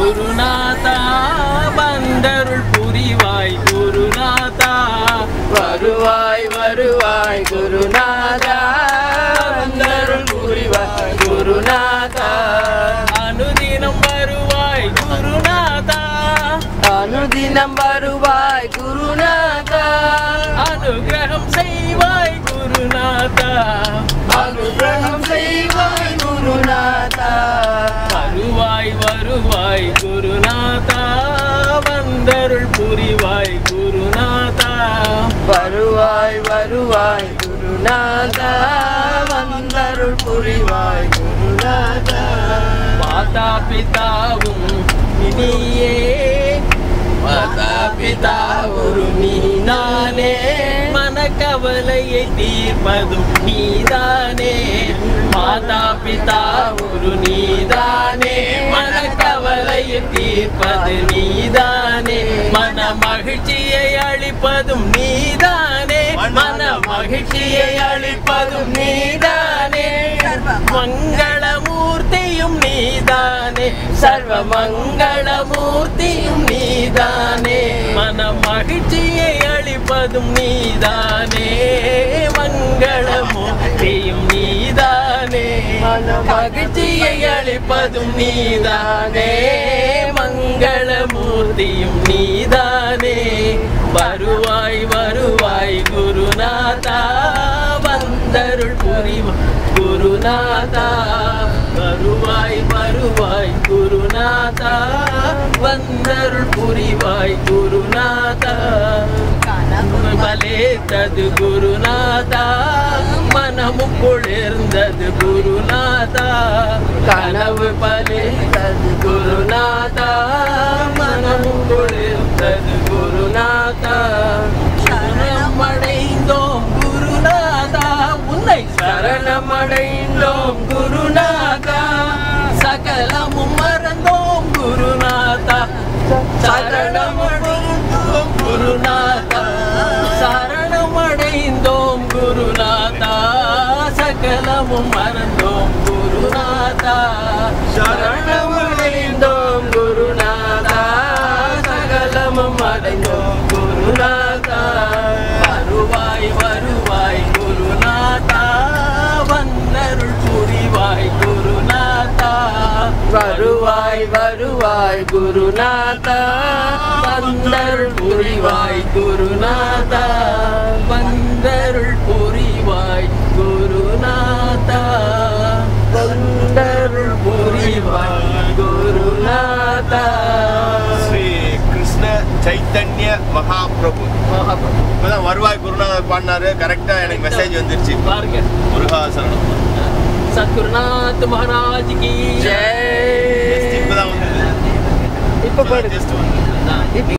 குருநாதா வந்தருள் புரிவாய் குருநாதா வருவாய் வருவாய் குருநாதா வந்தருள் புரிவாய் குருநாதா அனுதினம் வருவாய் குருநாதா அனுதினம் வருவாய் குருநாதா அனுகிரகம் செய்வாய் குருநாதா அனுகிரகம் செய்வாய் குருநாதா வருவாய் வருவாய் குருநாதா வந்தருள் புரிவாய் குருநாதா வருவாய் வருவாய் குருநாதா வந்தருள் புரிவாய் குருநாதா மாதா பிதாவும் நீயே மாதா பிதா ஒரு நீதானே மனக்கவலையை தீர்ப்பதும் நீதானே மாதா பிதா ஒரு நீதானே மனக்கவலையை தீர்ப்பது நீதானே மன மகிழ்ச்சியை அளிப்பதும் நீதானே மன மகிழ்ச்சியை அளிப்பதும் நீதானே மங்களமூர்த்தியும் நீதானே சர்வ மங்களமூர்த்தியும் நீதானே மன மகிழ்ச்சியை அளிப்பதும் நீதானே மங்களமூர்த்தியும் நீதானே மன மகிழ்ச்சியை அளிப்பதும் நீதானே மங்களமூர்த்தியும் நீதானே வருவாய் வருவாய் குருநாதா வந்தருள் புரிவாய் குருநாதா வருவாய் வருவாய் குருநாதா வந்தருள் புரிவாய் குருநாதா பலேத்தது குருநாதா மனமும் குளிர்ந்தது குருநாதா கனவு பலேத்தது குருநாதா மனமும் குளிர்ந்தது குருநாதா சரணமடைந்தோம் குருநாதா உன்னை சரணமடைந்தோம் குருநாதா சகலமும் மறந்தோம் குருநாதா சரணமடைந்தோம் குருநாதா சரணமடைந்தோம் குருநாதா சகலமும் மறந்தோம் குருநாதா சரணமடைந்தோம் குருநாதா சகலமும் அடைந்தோம் குருநாதா வருவாய் வருவாய் குருநாதா வந்தருள் புரிவாய் குருநாதா வருவாய் வருவாய் குருநாதா வந்தருள் புரிவாய் குருநாதா வந்தருள் புரிவாய் குருநாதா வந்தருள் புரிவாய் குருநாதா ஸ்ரீ கிருஷ்ண சைத்தன்ய மகாபிரபு இப்பதான் வருவாய் குருநாதர் பாடினாரு கரெக்டா எனக்கு மெசேஜ் வந்துருச்சு பாருங்க முருகாசனம் சத்குருநாத் மகாராஜ் கி ஜெய் இப்பதான் வந்து இப்ப பாடு ஜஸ்ட் வந்து ஜெய்